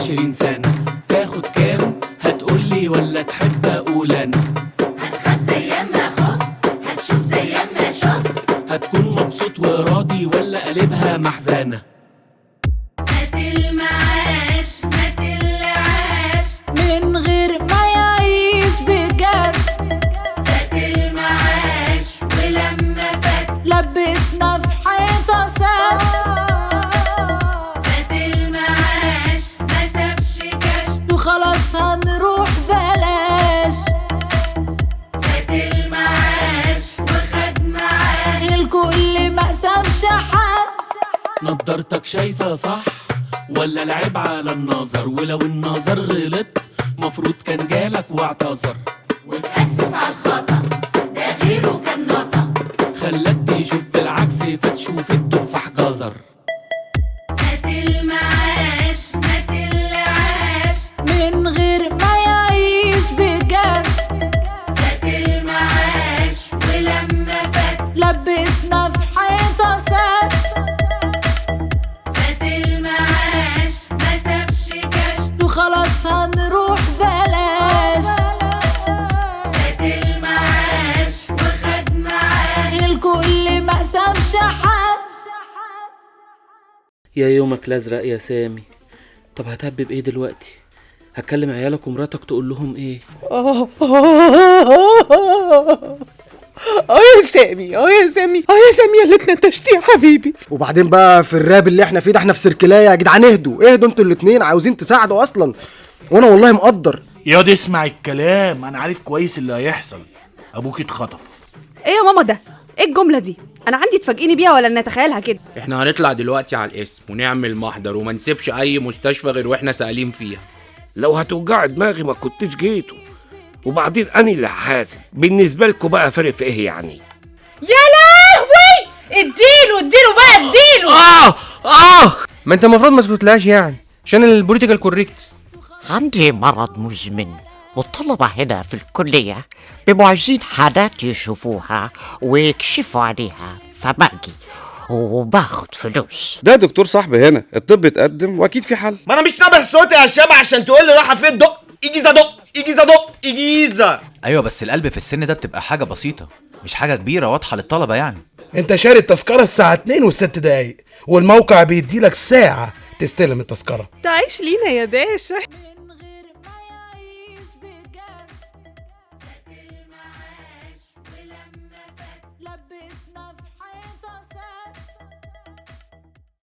عشرين سنة تاخد كام هتقولي ولا تحب اقول انا هتخاف زي ما خفت هتشوف زي ما شفت هتكون مبسوط وراضي ولا قلبها محزنة هات المعاش هات العاش من غير ما يعيش بجد فات المعاش ولما فات لبسنا في حيطة سد فات المعاش ما سابش كشف وخلاص هنروح بلاش فات المعاش وخد معاه الكل ما سابش حد نضارتك شايفة صح ولا العيب على النظر ولو النظر غلط مفروض كان جالك واعتذر وتأسف على الخطأ ده غيره كان نطق خلاك تشوف بالعكس فتشوف التفاح جزر فات المعاش مات العاش من غير ما يعيش بجد فات المعاش ولما فات لبسنا في حيطة سد فات المعاش ما سابش كشف وخلاص هنروح بلاش فات المعاش وخد معاه الكل ما سابش حد يا يومك الازرق يا سامي طب هتهبب ايه دلوقتي هتكلم عيالك ومراتك تقول لهم ايه اه يا سامي اه يا سامي اه يا سامي يا ليتنا تشتي يا حبيبي وبعدين بقى في الراب اللي احنا فيه ده احنا في سيركلايه يا جدعان اهدوا اهدوا انتوا الاتنين عاوزين تساعدوا اصلا وانا والله مقدر ياض اسمع الكلام انا عارف كويس اللي هيحصل ابوك اتخطف ايه يا ماما ده ايه الجمله دي انا عندي تفاجئني بيها ولا نتخيلها كده احنا هنطلع دلوقتي على الاسم ونعمل محضر وما نسيبش اي مستشفى غير واحنا سائلين فيها لو هتوجع دماغي ما كنتش جيتوا وبعدين انا اللي هحاسب بالنسبه لكم بقى فارق في ايه يعني يا لهوي اديله اديله بقى اديله اه اه ما انت المفروض ما تسكتلاش يعني عشان البوليتيكال كوريكت عندي مرض مزمن والطلبة هنا في الكلية بيبقوا عايزين حالات يشوفوها ويكشفوا عليها فباجي وباخد فلوس ده دكتور صاحبي هنا الطب اتقدم واكيد في حل ما انا مش نابه صوتي يا شبع عشان تقول لي رايحه فين دق اجيزه دق اجيزه دق اجيزه ايوه بس القلب في السن ده بتبقى حاجه بسيطه مش حاجه كبيره واضحه للطلبه يعني انت شاري التذكره الساعه 2 والست دقايق والموقع بيديلك ساعه تستلم التذكره تعيش لينا يا باشا